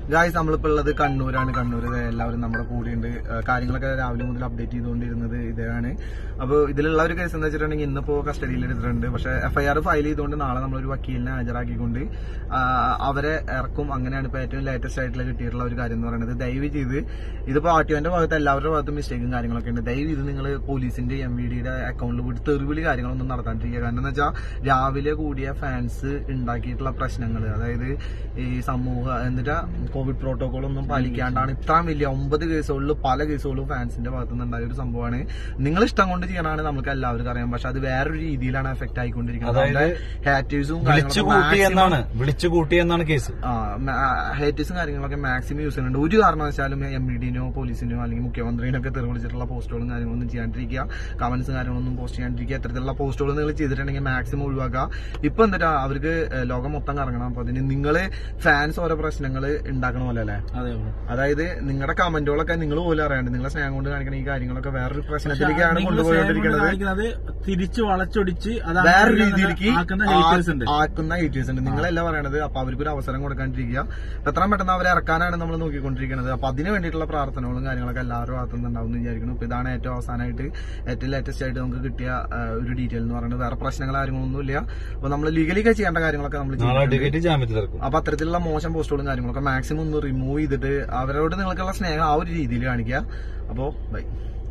guys നമ്മളിപ്പോ ഉള്ളത് കണ്ണൂരാണ് കണ്ണൂർ എല്ലാവരും നമ്മുടെ കൂടെയുണ്ട് ഏഹ് കാര്യങ്ങളൊക്കെ രാവിലെ മുതൽ അപ്ഡേറ്റ് ചെയ്തുകൊണ്ടിരുന്നത് ഇതാണ് അപ്പോൾ ഇതിലുള്ള ഒരു കേസ് എന്താ വെച്ചിട്ടുണ്ടെങ്കിൽ ഇന്നിപ്പോ കസ്റ്റഡിയിൽ എടുത്തിട്ടുണ്ട് പക്ഷെ എഫ്ഐആർ ഫയൽ ചെയ്തുകൊണ്ട് നാളെ നമ്മളൊരു വക്കീലിനെ ഹാജരാക്കിക്കൊണ്ട് ആ, അവരെ ഇറക്കും അങ്ങനെയാണ് ഇപ്പൊ ഏറ്റവും ലേറ്റസ്റ്റ് ആയിട്ടുള്ള കിട്ടിയിട്ടുള്ള ഒരു കാര്യം എന്ന് പറയുന്നത് ദയവ് ചെയ്ത് ഇതിപ്പോ ആർ ടി ഒന്റെ ഭാഗത്ത് എല്ലാവരുടെ ഭാഗത്തും മിസ്റ്റേക്കും കാര്യങ്ങളൊക്കെ ഉണ്ട് ദയവ് ചെയ്ത് നിങ്ങൾ പോലീസിന്റെ എം വി ഡിയുടെ അക്കൗണ്ടിൽ പോയിട്ട് തെറിവിളി കാര്യങ്ങളൊന്നും നടത്താണ്ടിരിക്കുക കാരണം എന്താ വെച്ചാൽ രാവിലെ കൂടിയ ഫാൻസ് ഉണ്ടാക്കിയിട്ടുള്ള പ്രശ്നങ്ങൾ അതായത് ഈ സമൂഹ എന്നിട്ട് കോവിഡ് പ്രോട്ടോകോൾ ഒന്നും പാലിക്കാണ്ടാണ് ഇത്രയും വലിയ ഒമ്പത് കേസുകളിൽ പല കേസുകളും ഫാൻസിന്റെ ഭാഗത്തു നിന്നുണ്ടായ ഒരു സംഭവമാണ് നിങ്ങൾ ഇഷ്ടം കൊണ്ട് ചെയ്യണമാണ് നമുക്ക് എല്ലാവർക്കും അറിയാം പക്ഷെ അത് വേറൊരു രീതിയിലാണ് എഫക്ട് ആയിക്കൊണ്ടിരിക്കുന്നത് അതായത് ഹാറ്റേഴ്സും വിളിച്ചു കൂട്ടി എന്നാണ് വിളിച്ചു കൂട്ടി എന്നാണ് കേസ് ഹേറ്റേഴ്സും കാര്യങ്ങളൊക്കെ മാക്സിമം യൂസ് ചെയ്യുന്നുണ്ട് ഒരു കാരണവശാലും എം ഇ ഡിനോ പോലീസിനോ അല്ലെങ്കിൽ മുഖ്യമന്ത്രിനോ ഒക്കെ തെറി വിളിച്ചിട്ടുള്ള പോസ്റ്റുകളും കാര്യങ്ങളൊന്നും ചെയ്യാണ്ടിരിക്കുക കമന്റ്സും കാര്യങ്ങളൊന്നും പോസ്റ്റ് ചെയ്യാണ്ടിരിക്കുക ഇത്തരത്തിലുള്ള പോസ്റ്റുകൾ നിങ്ങൾ ചെയ്തിട്ടുണ്ടെങ്കിൽ മാക്സിമം ഒഴിവാക്കുക ഇപ്പൊ എന്നിട്ട് അവർക്ക് ഏഹ്, ലോകം മൊത്തം കറങ്ങണം അപ്പൊ അതിന് നിങ്ങള് ഫാൻസ് ഓരോ പ്രശ്നങ്ങൾ ഉണ്ടാക്കണ പോലെ അല്ലേ അതെ അതായത് നിങ്ങളുടെ കമന്റുകളൊക്കെ നിങ്ങൾ പോലും അറിയാണ്ട് നിങ്ങളെ സ്നേഹം കൊണ്ട് കാണിക്കുന്ന ഈ കാര്യങ്ങളൊക്കെ വേറൊരു പ്രശ്നത്തിലേക്കാണ് കൊണ്ടുപോയിക്കൊണ്ടിരിക്കുന്നത് തിരിച്ചു വളച്ചൊടിച്ച് അത് വേറെ രീതിയിലേക്ക് ആക്കുന്ന haters ഉണ്ട് ആ- ആക്കുന്ന ഹേറ്റേഴ്സ് ഉണ്ട് നിങ്ങളല്ല പറയണത് അപ്പൊ അവർക്കൊരു അവസരം കൊടുക്കാണ്ടിരിക്കുക എത്രയും പെട്ടെന്ന് അവരെ ഇറക്കാനാണ് നമ്മൾ നോക്കിക്കൊണ്ടിരിക്കുന്നത് അപ്പൊ അതിന് വേണ്ടിയിട്ടുള്ള പ്രാർത്ഥനകളും കാര്യങ്ങളൊക്കെ എല്ലാവരും ഭാഗത്തുനിന്ന് ഉണ്ടാവും എന്ന് വിചാരിക്കുന്നു അപ്പൊ ഇതാണ് ഏറ്റവും അവസാനമായിട്ട് ഏറ്റവും ലേറ്റസ്റ്റ് ആയിട്ട് നമുക്ക് കിട്ടിയ ആ, ഒരു ഡീറ്റെയിൽ എന്ന് പറയുന്നത് വേറെ പ്രശ്നങ്ങൾ കാര്യങ്ങളൊന്നുമില്ല അപ്പൊ നമ്മൾ ലീഗലിക്ക് ചെയ്യേണ്ട കാര്യങ്ങളൊക്കെ നമ്മൾ നാളെ ചെയ്തിട്ടുണ്ട് അഡ്വക്കേറ്റ് ജാമ്യത്തിൽ ഇറക്കും അപ്പൊ അത്തരത്തിലുള്ള മോശം പോസ്റ്റുകളും കാര്യങ്ങളൊക്കെ മാക്സിമം ഒന്ന് റിമൂവ് ചെയ്തിട്ട് അവരോട് നിങ്ങൾക്കുള്ള സ്നേഹം ആ ഒരു രീതിയിൽ കാണിക്കുക അപ്പോ ബൈ